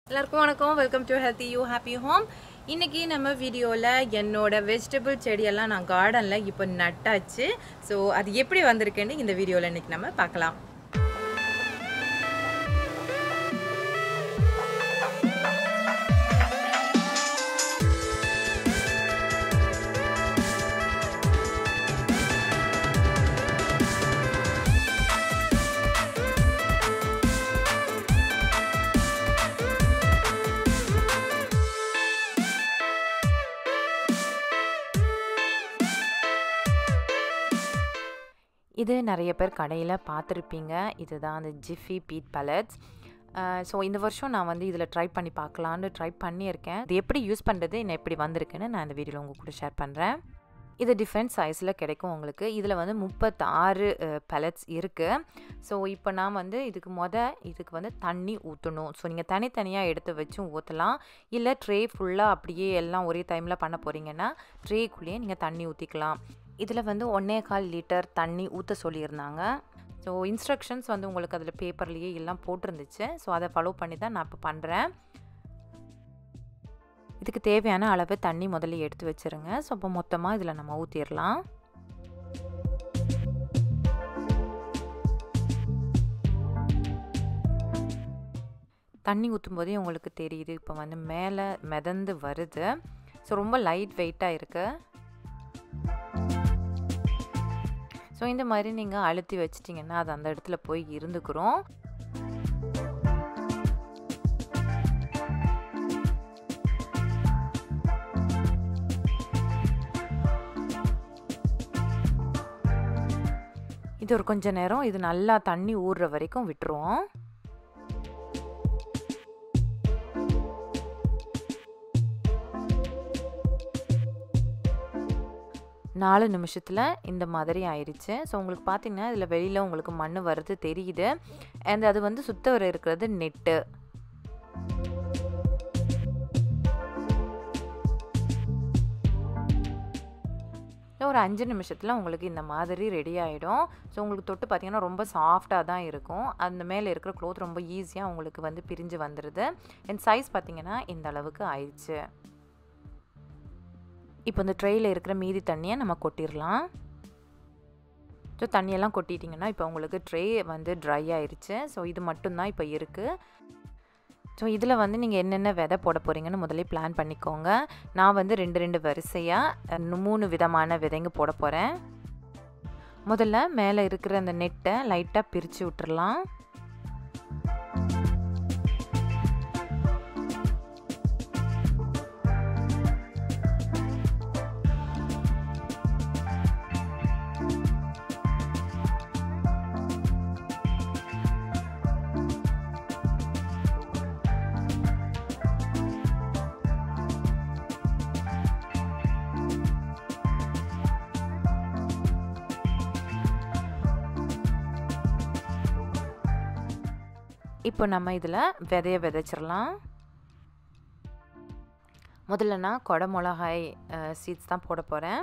எல்லாருக்கும் வணக்கம் welcome to healthy you happy home இன்னைக்கு நம்ம வீடியோவில் என்னோட வெஜிடபிள் செடியெல்லாம் நான் கார்டனில் இப்போ நட்டாச்சு ஸோ அது எப்படி வந்திருக்குன்னு இந்த வீடியோவில் இன்னைக்கு நம்ம பார்க்கலாம் இது நிறைய பேர் கடையில் பார்த்துருப்பீங்க இதுதான் அந்த ஜிஃபி பீட் பலட்ஸ் ஸோ இந்த வருஷம் நான் வந்து இதில் ட்ரை பண்ணி பார்க்கலான்னு ட்ரை பண்ணியிருக்கேன் இது எப்படி யூஸ் பண்ணுறது என்ன எப்படி வந்திருக்குன்னு நான் இந்த வீடியோவில் உங்கள் கூட ஷேர் பண்ணுறேன் இது டிஃப்ரெண்ட் சைஸில் கிடைக்கும் உங்களுக்கு இதில் வந்து முப்பத்தாறு பலட்ஸ் இருக்குது ஸோ இப்போ நான் வந்து இதுக்கு மொத இதுக்கு வந்து தண்ணி ஊற்றணும் ஸோ நீங்கள் தனித்தனியாக எடுத்து வச்சும் ஊற்றலாம் இல்லை ட்ரே ஃபுல்லாக அப்படியே எல்லாம் ஒரே டைமில் பண்ண போகிறீங்கன்னா ட்ரேக்குள்ளேயே நீங்கள் தண்ணி ஊற்றிக்கலாம் இதில் வந்து ஒன்றே கால் லிட்டர் தண்ணி ஊற்ற சொல்லியிருந்தாங்க ஸோ இன்ஸ்ட்ரக்ஷன்ஸ் வந்து உங்களுக்கு அதில் பேப்பர்லேயே எல்லாம் போட்டிருந்துச்சு ஸோ அதை ஃபாலோ பண்ணி தான் நான் இப்போ பண்ணுறேன் இதுக்கு தேவையான அளவு தண்ணி முதல்ல எடுத்து வச்சுருங்க ஸோ அப்போ மொத்தமாக இதில் நம்ம ஊற்றிடலாம் தண்ணி ஊற்றும் போதே உங்களுக்கு தெரியுது இப்போ வந்து மேலே மிதந்து வருது ஸோ ரொம்ப லைட் வெயிட்டாக இருக்குது ஸோ இந்த மாதிரி நீங்கள் அழுத்தி வச்சிட்டிங்கன்னா அது அந்த இடத்துல போய் இருந்துக்கிறோம் இது ஒரு கொஞ்ச நேரம் இது நல்லா தண்ணி ஊறுற வரைக்கும் விட்டுருவோம் நாலு நிமிஷத்தில் இந்த மாதிரி ஆயிடுச்சு ஸோ உங்களுக்கு பார்த்தீங்கன்னா இதில் வெளியில் உங்களுக்கு மண் வர்றது தெரியுது அண்ட் அது வந்து சுத்த வர இருக்கிறது நெட்டு ஒரு அஞ்சு நிமிஷத்தில் உங்களுக்கு இந்த மாதிரி ரெடி ஆகிடும் ஸோ உங்களுக்கு தொட்டு பார்த்தீங்கன்னா ரொம்ப சாஃப்டாக தான் இருக்கும் அந்த மேலே இருக்கிற க்ளோத் ரொம்ப ஈஸியாக உங்களுக்கு வந்து பிரிஞ்சு வந்துடுது அண்ட் சைஸ் பார்த்தீங்கன்னா இந்த அளவுக்கு ஆயிடுச்சு இப்போ இந்த ட்ரெயில் இருக்கிற மீதி தண்ணியை நம்ம கொட்டிடலாம் ஸோ தண்ணியெல்லாம் கொட்டிட்டிங்கன்னா இப்போ உங்களுக்கு ட்ரே வந்து ட்ரை ஆயிடுச்சு ஸோ இது மட்டும்தான் இப்போ இருக்குது ஸோ இதில் வந்து நீங்கள் என்னென்ன விதை போட போகிறீங்கன்னு முதல்ல பிளான் பண்ணிக்கோங்க நான் வந்து ரெண்டு ரெண்டு வரிசையாக மூணு விதமான விதைங்க போட போகிறேன் முதல்ல மேலே இருக்கிற அந்த நெட்டை லைட்டாக பிரித்து விட்டுறலாம் இப்போ நம்ம இதில் விதைய விதைச்சிடலாம் முதல்ல நான் கொடை மிளகாய் சீட்ஸ் தான் போட போகிறேன்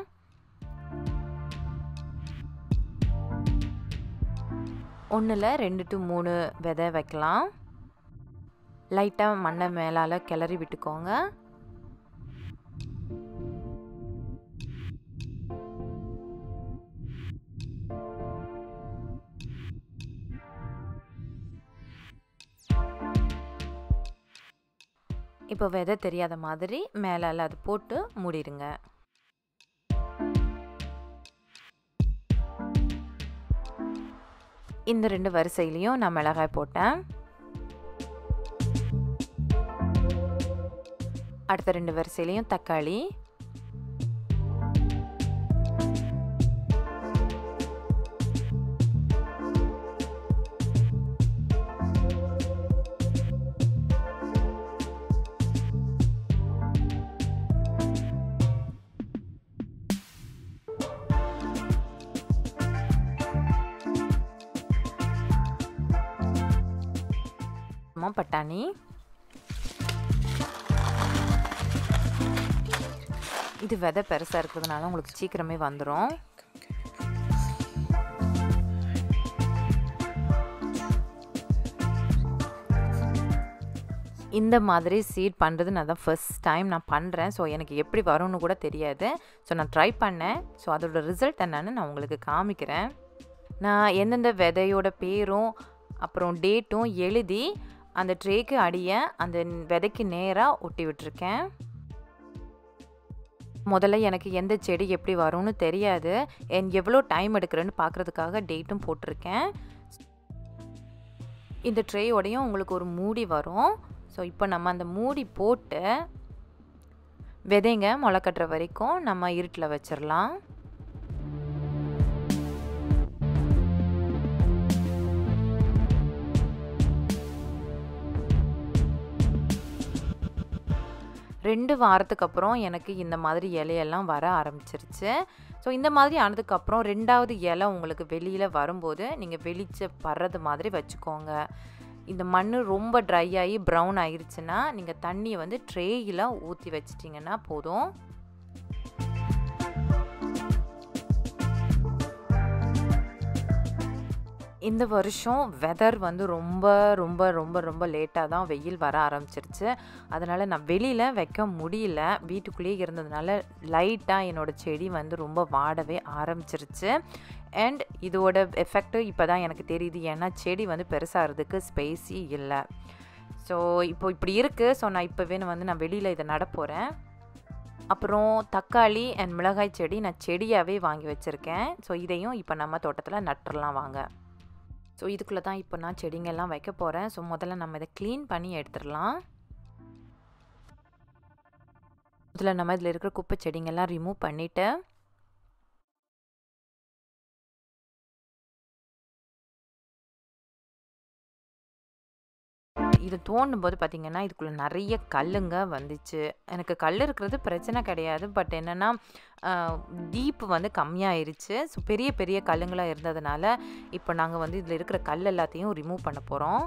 ஒன்றில் ரெண்டு டு மூணு விதை வைக்கலாம் லைட்டாக மண்ணை மேலால் கிளறி விட்டுக்கோங்க இப்போ விதை தெரியாத மாதிரி மேலால் அது போட்டு மூடிடுங்க இந்த ரெண்டு வரிசையிலையும் நான் மிளகாய் போட்டேன் அடுத்த ரெண்டு வரிசையிலையும் தக்காளி பட்டாணி இது விதை பெருசாக இருக்கிறதுனால உங்களுக்கு சீக்கிரமே வந்துடும் இந்த மாதிரி சீட் பண்ணுறது நான் தான் ஃபர்ஸ்ட் டைம் நான் பண்ணுறேன் ஸோ எனக்கு எப்படி வரும்னு கூட தெரியாது ஸோ நான் ட்ரை பண்ணேன் ஸோ அதோட ரிசல்ட் என்னன்னு நான் உங்களுக்கு காமிக்கிறேன் நான் எந்தெந்த விதையோட பேரும் அப்புறம் டேட்டும் எழுதி அந்த ட்ரேக்கு அடிய அந்த விதைக்கு நேராக ஒட்டி விட்டுருக்கேன் முதல்ல எனக்கு எந்த செடி எப்படி வரும்னு தெரியாது என் எவ்வளோ டைம் எடுக்கிறேன்னு பார்க்குறதுக்காக டேட்டும் போட்டிருக்கேன் இந்த ட்ரேயோடையும் உங்களுக்கு ஒரு மூடி வரும் ஸோ இப்போ நம்ம அந்த மூடி போட்டு விதைங்க முளைக்கட்டுற வரைக்கும் நம்ம இருட்டில் வச்சிடலாம் ரெண்டு வாரத்துக்கு அப்புறம் எனக்கு இந்த மாதிரி இலையெல்லாம் வர ஆரம்பிச்சிருச்சு ஸோ இந்த மாதிரி ஆனதுக்கப்புறம் ரெண்டாவது இலை உங்களுக்கு வெளியில் வரும்போது நீங்கள் வெளிச்ச படுறது மாதிரி வச்சுக்கோங்க இந்த மண் ரொம்ப ட்ரை ஆகி ப்ரௌன் ஆயிடுச்சுன்னா நீங்கள் தண்ணியை வந்து ட்ரேயில் ஊற்றி வச்சிட்டிங்கன்னா போதும் இந்த வருஷம் வெதர் வந்து ரொம்ப ரொம்ப ரொம்ப ரொம்ப லேட்டாக தான் வெயில் வர ஆரம்பிச்சிருச்சு அதனால் நான் வெளியில் வைக்க முடியல வீட்டுக்குள்ளேயே இருந்ததுனால லைட்டாக என்னோடய செடி வந்து ரொம்ப வாடவே ஆரம்பிச்சிருச்சு அண்ட் இதோட எஃபெக்ட்டு இப்போ தான் எனக்கு தெரியுது ஏன்னா செடி வந்து பெருசாகிறதுக்கு ஸ்பேஸி இல்லை ஸோ இப்போ இப்படி இருக்குது ஸோ நான் இப்போவே வந்து நான் வெளியில் இதை நட போகிறேன் அப்புறம் தக்காளி அண்ட் மிளகாய் செடி நான் செடியாகவே வாங்கி வச்சுருக்கேன் ஸோ இதையும் இப்போ நம்ம தோட்டத்தில் நட்டுறலாம் வாங்க ஸோ இதுக்குள்ளே தான் இப்போ நான் செடிங்கெல்லாம் வைக்க போகிறேன் ஸோ முதல்ல நம்ம இதை க்ளீன் பண்ணி எடுத்துடலாம் இதில் நம்ம இதில் இருக்கிற குப்பை செடிங்கெல்லாம் ரிமூவ் பண்ணிவிட்டு இது தோண்டும் போது பார்த்திங்கன்னா இதுக்குள்ளே நிறைய கல்லுங்க வந்துச்சு எனக்கு கல் இருக்கிறது பிரச்சனை கிடையாது பட் என்னென்னா டீப் வந்து கம்மியாயிருச்சு ஸோ பெரிய பெரிய கல்லுங்களாக இருந்ததுனால இப்போ நாங்கள் வந்து இதில் இருக்கிற கல் எல்லாத்தையும் ரிமூவ் பண்ண போகிறோம்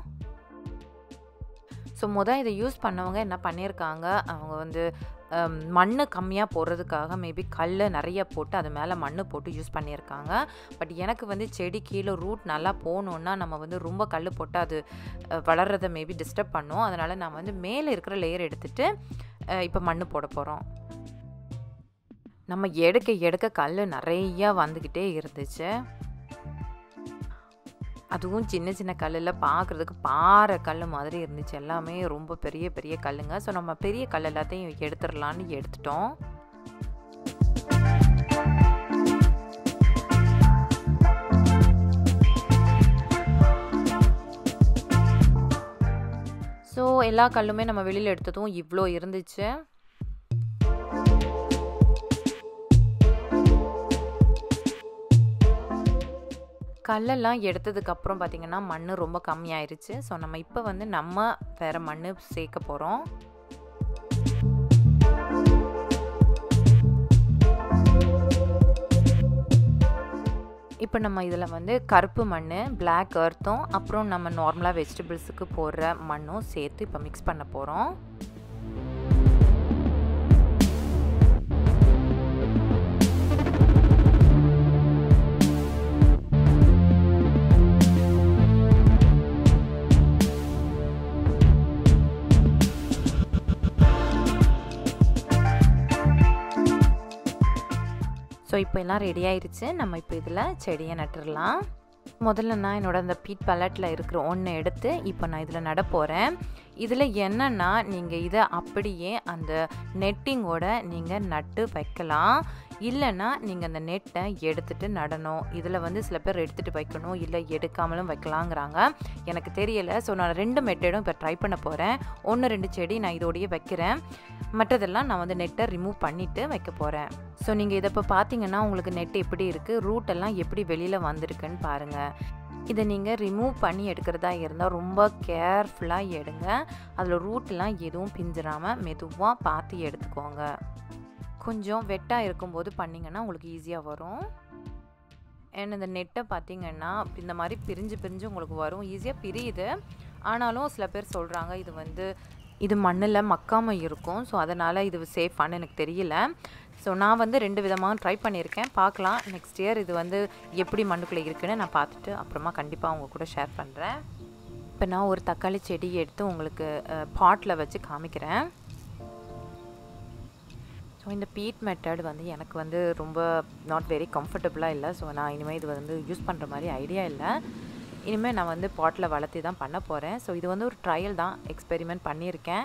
ஸோ முதல் இதை யூஸ் பண்ணவங்க என்ன பண்ணியிருக்காங்க அவங்க வந்து மண் கம்மியாக போடுறதுக்காக மேபி கல் நிறைய போட்டு அது மேலே மண் போட்டு யூஸ் பண்ணியிருக்காங்க பட் எனக்கு வந்து செடி கீழே ரூட் நல்லா போகணுன்னா நம்ம வந்து ரொம்ப கல் போட்டு அது வளர்கிறத மேபி டிஸ்டர்ப் பண்ணும் அதனால் நான் வந்து மேலே இருக்கிற லேயர் எடுத்துகிட்டு இப்போ மண் போட போகிறோம் நம்ம எடுக்க எடுக்க கல் நிறையா வந்துக்கிட்டே இருந்துச்சு அதுவும் சின்ன சின்ன கல்லில் பார்க்குறதுக்கு பாறை கல் மாதிரி இருந்துச்சு எல்லாமே ரொம்ப பெரிய பெரிய கல்லுங்க ஸோ நம்ம பெரிய கல் எல்லாத்தையும் எடுத்துடலான்னு எடுத்துட்டோம் ஸோ எல்லா கல்லுமே நம்ம வெளியில் எடுத்ததும் இவ்வளோ இருந்துச்சு கல்லெல்லாம் எடுத்ததுக்கப்புறம் பார்த்திங்கன்னா மண் ரொம்ப கம்மியாயிருச்சு ஸோ நம்ம இப்போ வந்து நம்ம வேறு மண் சேர்க்க போகிறோம் இப்போ நம்ம இதில் வந்து கருப்பு மண் பிளாக் அர்த்தும் அப்புறம் நம்ம நார்மலாக வெஜிடபிள்ஸுக்கு போடுற மண்ணும் சேர்த்து இப்போ மிக்ஸ் பண்ண போகிறோம் ஸோ இப்போ எல்லாம் ரெடி ஆயிடுச்சு நம்ம இப்போ இதில் செடியை நட்டுடலாம் முதல்ல நான் என்னோடய அந்த பீட் பலட்டில் இருக்கிற ஒன்று எடுத்து இப்போ நான் இதில் நட போகிறேன் இதில் என்னென்னா நீங்கள் இதை அப்படியே அந்த நெட்டிங்கோட நீங்கள் நட்டு வைக்கலாம் இல்லைன்னா நீங்கள் அந்த நெட்டை எடுத்துகிட்டு நடணும் இதில் வந்து சில பேர் எடுத்துகிட்டு வைக்கணும் இல்லை எடுக்காமலும் வைக்கலாங்கிறாங்க எனக்கு தெரியலை ஸோ நான் ரெண்டு மெத்தடும் இப்போ ட்ரை பண்ண போகிறேன் ஒன்று ரெண்டு செடி நான் இதோடையே வைக்கிறேன் மற்றதெல்லாம் நான் வந்து நெட்டை ரிமூவ் பண்ணிவிட்டு வைக்க போகிறேன் ஸோ நீங்கள் இதை இப்போ பார்த்தீங்கன்னா உங்களுக்கு நெட் எப்படி இருக்குது ரூட் எல்லாம் எப்படி வெளியில் வந்திருக்குன்னு பாருங்கள் இதை நீங்கள் ரிமூவ் பண்ணி எடுக்கிறதா இருந்தால் ரொம்ப கேர்ஃபுல்லாக எடுங்க அதில் ரூட்லாம் எதுவும் பிஞ்சிடாமல் மெதுவாக பார்த்து எடுத்துக்கோங்க கொஞ்சம் வெட்டாக இருக்கும்போது பண்ணிங்கன்னா உங்களுக்கு ஈஸியாக வரும் அண்ட் இந்த நெட்டை பார்த்தீங்கன்னா இந்த மாதிரி பிரிஞ்சு பிரிஞ்சு உங்களுக்கு வரும் ஈஸியாக பிரியுது ஆனாலும் சில பேர் சொல்கிறாங்க இது வந்து இது மண்ணில் மக்காமல் இருக்கும் ஸோ அதனால் இது சேஃபான்னு எனக்கு தெரியல ஸோ நான் வந்து ரெண்டு விதமாக ட்ரை பண்ணியிருக்கேன் பார்க்கலாம் நெக்ஸ்ட் இயர் இது வந்து எப்படி மண்ணுக்குள்ளே இருக்குன்னு நான் பார்த்துட்டு அப்புறமா கண்டிப்பாக அவங்க கூட ஷேர் பண்ணுறேன் இப்போ நான் ஒரு தக்காளி செடி எடுத்து உங்களுக்கு பாட்டில் வச்சு காமிக்கிறேன் ஸோ இந்த பீட் மெத்தட் வந்து எனக்கு வந்து ரொம்ப நாட் வெரி கம்ஃபர்டபுளாக இல்லை ஸோ நான் இனிமேல் இது வந்து யூஸ் பண்ணுற மாதிரி ஐடியா இல்லை இனிமேல் நான் வந்து பாட்டில் வளர்த்தி தான் பண்ண போகிறேன் ஸோ இது வந்து ஒரு ட்ரையல் தான் எக்ஸ்பெரிமெண்ட் பண்ணியிருக்கேன்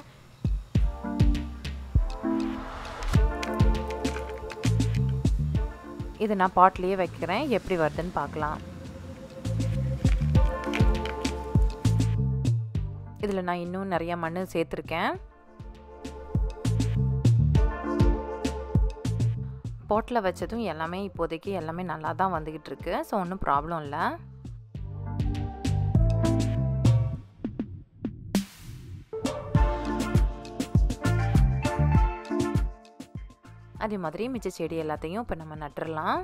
இது நான் பாட்லேயே வைக்கிறேன் எப்படி வருதுன்னு பார்க்கலாம் இதில் நான் இன்னும் நிறைய மண் சேர்த்துருக்கேன் பாட்டில் வச்சதும் எல்லாமே இப்போதைக்கு எல்லாமே நல்லா தான் வந்துக்கிட்டு இருக்கு ஸோ ஒன்றும் ப்ராப்ளம் இல்லை அதே மாதிரி மிச்ச செடி எல்லாத்தையும் இப்போ நம்ம நட்டுடலாம்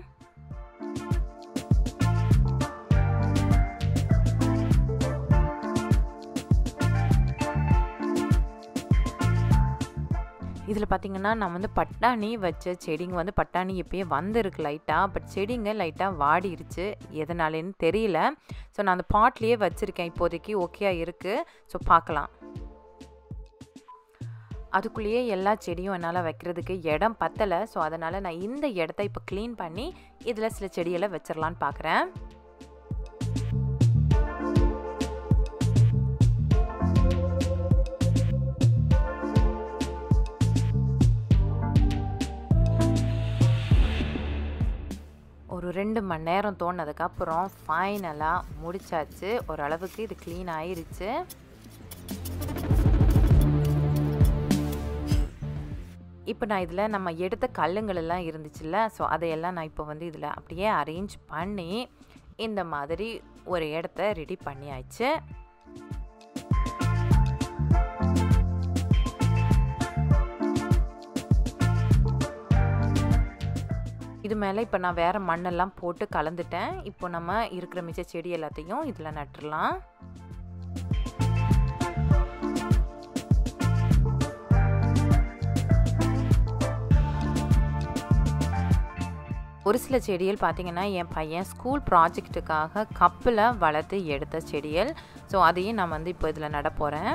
இதில் பார்த்திங்கன்னா நான் வந்து பட்டாணி வச்ச செடிங்க வந்து பட்டாணி இப்போயே வந்திருக்கு லைட்டாக பட் செடிங்க லைட்டாக வாடிருச்சு எதனாலேன்னு தெரியல ஸோ நான் அந்த பாட்லேயே வச்சுருக்கேன் இப்போதைக்கு ஓகேயாக இருக்குது ஸோ பார்க்கலாம் அதுக்குள்ளேயே எல்லா செடியும் என்னால் வைக்கிறதுக்கு இடம் பத்தலை ஸோ அதனால் நான் இந்த இடத்த இப்போ க்ளீன் பண்ணி இதில் சில செடியெல்லாம் வச்சிடலான்னு பார்க்குறேன் ஒரு ரெண்டு மணி நேரம் தோணதுக்கப்புறம் ஃபைனலாக முடிச்சாச்சு ஓரளவுக்கு இது க்ளீன் ஆயிருச்சு இப்போ நான் இதில் நம்ம எடுத்த கல்லுங்கள் எல்லாம் இருந்துச்சுல்ல ஸோ அதையெல்லாம் நான் இப்போ வந்து இதில் அப்படியே அரேஞ்ச் பண்ணி இந்த மாதிரி ஒரு இடத்த ரெடி பண்ணியாச்சு இது மேலே இப்போ நான் வேறு மண்ணெல்லாம் போட்டு கலந்துட்டேன் இப்போ நம்ம இருக்கிற மிச்ச செடி எல்லாத்தையும் இதில் நட்டுடலாம் ஒரு சில செடிகள் பார்த்திங்கன்னா என் பையன் ஸ்கூல் ப்ராஜெக்ட்டுக்காக கப்பில் வளர்த்து எடுத்த செடிகள் ஸோ அதையும் நான் வந்து இப்போ இதில் நட போகிறேன்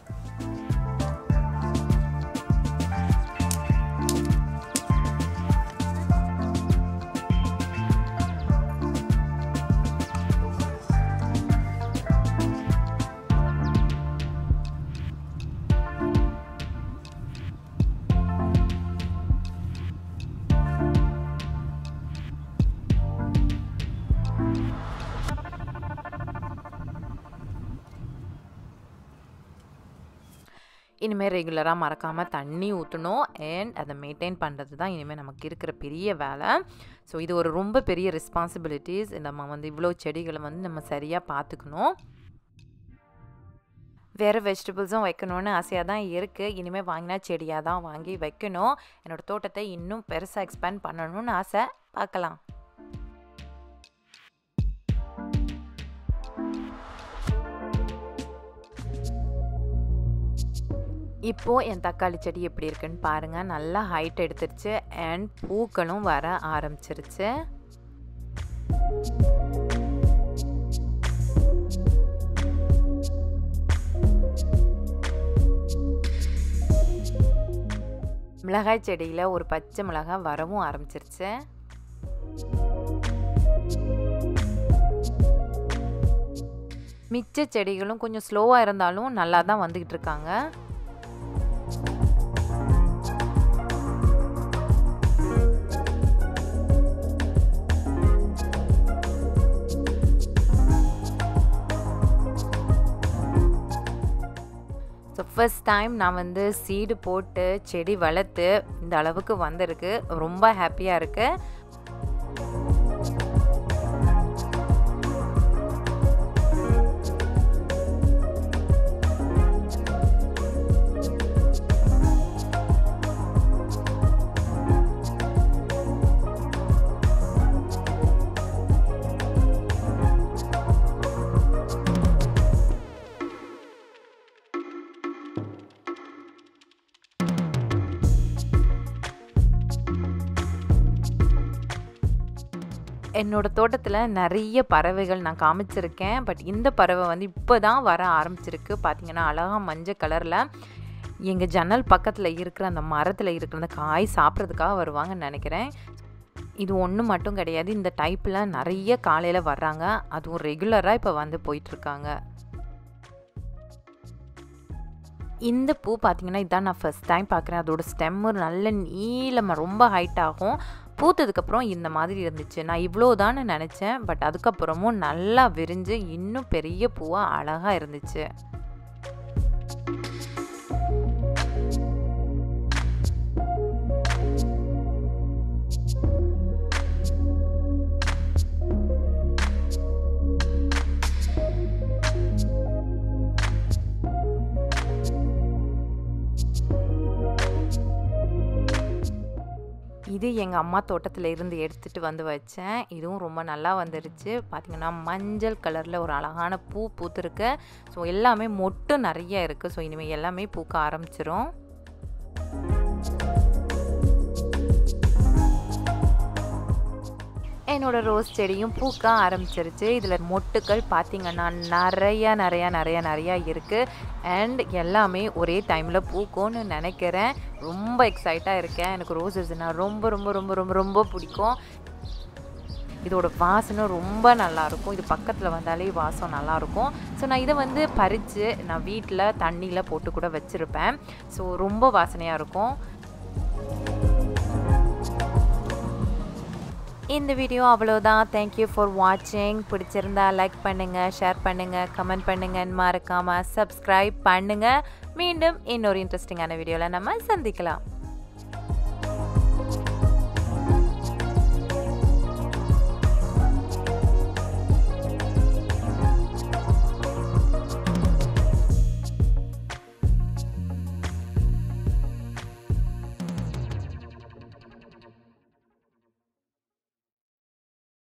இனிமேல் ரெகுலராக மறக்காமல் தண்ணி ஊற்றணும் அண்ட் அதை மெயின்டைன் பண்ணுறது தான் இனிமேல் நமக்கு இருக்கிற பெரிய வேலை ஸோ இது ஒரு ரொம்ப பெரிய ரெஸ்பான்சிபிலிட்டிஸ் நம்ம வந்து இவ்வளோ செடிகளை வந்து நம்ம சரியாக பார்த்துக்கணும் வேறு வெஜிடபிள்ஸும் வைக்கணும்னு ஆசையாக தான் இருக்குது இனிமேல் வாங்கினா செடியாக தான் வாங்கி வைக்கணும் என்னோடய தோட்டத்தை இன்னும் பெருசாக எக்ஸ்பேண்ட் பண்ணணும்னு ஆசை பார்க்கலாம் இப்போது என் தக்காளி செடி எப்படி இருக்குன்னு பாருங்கள் நல்லா ஹைட் எடுத்துருச்சு அண்ட் பூக்களும் வர ஆரம்பிச்சிருச்சு மிளகாய் செடியில் ஒரு பச்சை மிளகாய் வரவும் ஆரம்பிச்சிருச்சு மிச்ச செடிகளும் கொஞ்சம் ஸ்லோவாக இருந்தாலும் நல்லா தான் வந்துக்கிட்டு இருக்காங்க ஸோ ஃபஸ்ட் டைம் நான் வந்து சீடு போட்டு செடி வளர்த்து இந்த அளவுக்கு வந்திருக்கு ரொம்ப ஹாப்பியாக இருக்குது என்னோடய தோட்டத்தில் நிறைய பறவைகள் நான் காமிச்சிருக்கேன் பட் இந்த பறவை வந்து இப்போ தான் வர ஆரம்பிச்சிருக்கு பார்த்தீங்கன்னா அழகாக மஞ்சள் கலரில் எங்கள் ஜன்னல் பக்கத்தில் இருக்கிற அந்த மரத்தில் இருக்கிற அந்த காய் சாப்பிட்றதுக்காக வருவாங்கன்னு நினைக்கிறேன் இது ஒன்று மட்டும் கிடையாது இந்த டைப்பில் நிறைய காலையில் வர்றாங்க அதுவும் ரெகுலராக இப்போ வந்து போயிட்டுருக்காங்க இந்த பூ பார்த்தீங்கன்னா இதான் நான் ஃபஸ்ட் டைம் பார்க்குறேன் அதோட ஸ்டெம்மு நல்ல நீளமாக ரொம்ப ஹைட் ஆகும் பூத்ததுக்கப்புறம் இந்த மாதிரி இருந்துச்சு நான் இவ்வளோ தானே நினச்சேன் பட் அதுக்கப்புறமும் நல்லா விரிஞ்சு இன்னும் பெரிய பூவாக அழகாக இருந்துச்சு இது எங்கள் அம்மா தோட்டத்தில் இருந்து எடுத்துகிட்டு வந்து வச்சேன் இதுவும் ரொம்ப நல்லா வந்துருச்சு பார்த்திங்கன்னா மஞ்சள் கலரில் ஒரு அழகான பூ பூத்துருக்கு ஸோ எல்லாமே மொட்டு நிறைய இருக்குது ஸோ இனிமேல் எல்லாமே பூக்க ஆரம்பிச்சிரும் என்னோடய ரோஸ் செடியும் பூக்க ஆரம்பிச்சிருச்சு இதில் மொட்டுக்கள் பார்த்திங்கன்னா நிறையா நிறையா நிறையா நிறையா இருக்குது அண்ட் எல்லாமே ஒரே டைமில் பூக்கும்னு நினைக்கிறேன் ரொம்ப எக்ஸைட்டாக இருக்கேன் எனக்கு ரோசஸ்னால் ரொம்ப ரொம்ப ரொம்ப ரொம்ப ரொம்ப பிடிக்கும் இதோட வாசனை ரொம்ப நல்லாயிருக்கும் இது பக்கத்தில் வந்தாலே வாசம் நல்லாயிருக்கும் ஸோ நான் இதை வந்து பறித்து நான் வீட்டில் தண்ணியில் போட்டு கூட வச்சுருப்பேன் ஸோ ரொம்ப வாசனையாக இருக்கும் இந்த வீடியோ அவ்வளோதான் தேங்க்யூ ஃபார் வாட்சிங் பிடிச்சிருந்தா லைக் பண்ணுங்கள் ஷேர் பண்ணுங்கள் கமெண்ட் பண்ணுங்கன்னு மறக்காமல் சப்ஸ்கிரைப் பண்ணுங்கள் மீண்டும் இன்னொரு இன்ட்ரெஸ்டிங்கான வீடியோவில் நம்ம சந்திக்கலாம்